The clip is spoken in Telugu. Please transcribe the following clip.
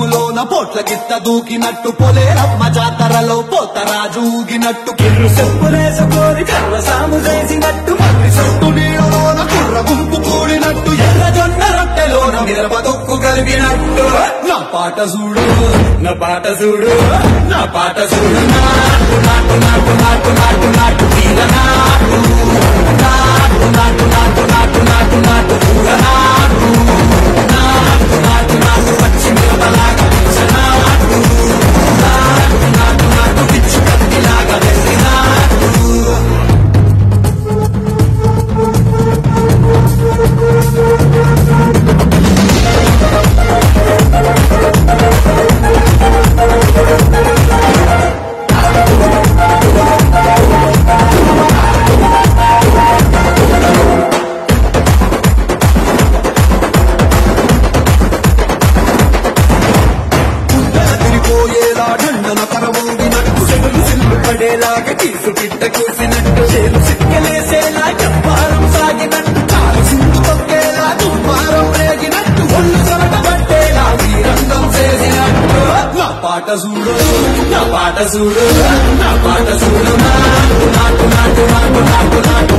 దుమ్ములోన పోట్ల గిత్త దూకినట్టు పొలేరమ్మ జాతరలో పోతరాజు ఊగినట్టు కిర్రు చెప్పులేసుకొని కర్ర సాము చేసినట్టు మర్రి సొట్టు నీళ్ళలోన కుర్ర గుంపు కూడినట్టు ఎర్ర జొన్న రొట్టెలోన మిరప దొక్కు కలిగినట్టు నా పాట చూడు నా పాట చూడు నా పాట చూడు నాటు నాటు నాటు నాటు నాటు నాటు తీర నాటు నాటు నాటు నాటు నాటు నాటు నాటు కూర నాటు నాటు నాటు నాటు పచ్చి మిరపలాగా పిచ్చ నాటు నాటు నాటు నాటు పిచ్చి కత్తిలాగా వెర్రి నాటు తిరిగిపోయేలా దండన పరమోగినట్టు సెగలు సిల్లు పడేలాగా తీసు పిట్ట కూసినట్టు చేలు సిక్కలేసేలా చెప్పారం సాగినట్టు కాలు సింధు తొక్కేలా దుమ్మారం రేగినట్టు ఒళ్ళు సొరట పట్టేలా వీరంగం చేసినట్టు నా పాట చూడు నా పాట చూడు నా పాట చూడు నాటు నాటు నాటు నాటు నాటు నాటు